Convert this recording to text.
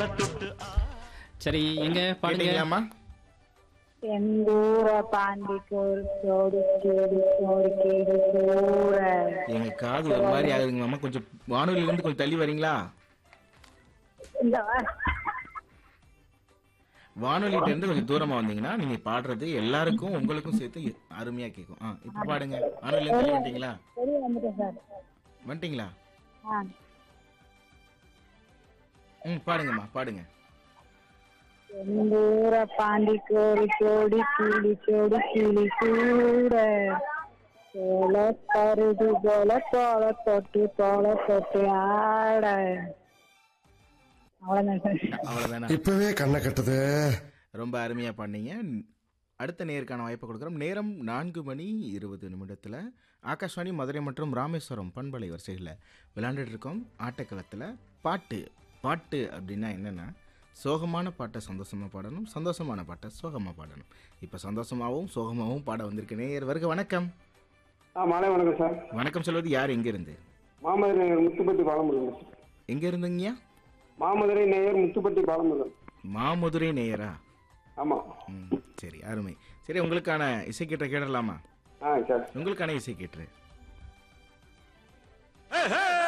சரி எங்க பாடுங்க கேட்டீங்களாம்மா செந்தூர பாண்டிக்கோர் சோடி கேடி சோடி கேடி சூர எங்க காது ஒரு மாதிரி ஆகுதுங்க மாமா கொஞ்சம் வானொலியில இருந்து கொஞ்சம் தள்ளி வரீங்களா இந்த வா- வானொலிட்ட இருந்து கொஞ்சம் தூரமா வந்தீங்கன்னா நீங்க பாடுறது எல்லாருக்கும் உங்களுக்கும் சேர்த்து அருமையா கேட்கும் ஆ இப்ப பாடுங்க வானொலியில இருந்து தள்ளி வந்துட்டீங்களா வெளியே வந்துட்டேன் சார் வந்துட்டீங்களா ஆ ம் பாடுங்கம்மா பாடுங்க செந்தூர பாண்டிக்கோர் சோடி கீழி சோடி கீழி சூர சோழ பருதி போல தோள தொட்டு தோள தொட்டு ஆட அவ்வளவுதான் சார் அவ்வளவுதானா இப்பவே கண்ணை கட்டுது ரொம்ப அருமையா பண்ணீங்க அடுத்த நேருக்கான வாய்ப்பு கொடுக்குறோம் நேரம் நான்கு மணி இருபது நிமிடத்தில் ஆகாஷ்வாணி மதுரை மற்றும் ராமேஸ்வரம் பண்பலை வரிசைகளில் விளையாண்டுட்டு இருக்கோம் ஆட்டக்களத்தில் பாட்டு பாட்டு அப்படின்னா என்னென்னா சோகமான பாட்டை சந்தோஷமாக பாடணும் சந்தோஷமான பாட்டை சோகமாக பாடணும் இப்போ சந்தோஷமாகவும் சோகமாகவும் பாட வந்திருக்க நேயர் வருக வணக்கம் ஆ மாலை வணக்கம் சார் வணக்கம் சொல்வது யார் எங்கேருந்து மாமதுரை நேயர் முத்துப்பட்டி பாலமுருகன் சார் எங்கே இருந்துங்கய்யா மாமதுரை நேயர் முத்துப்பட்டி பாலமுருகன் மாமதுரை நேயரா ஆமாம் ம் சரி அருமை சரி உங்களுக்கான இசைக்கீட்டை கேடலாமா ஆ சார் உங்களுக்கான இசை கேட்டு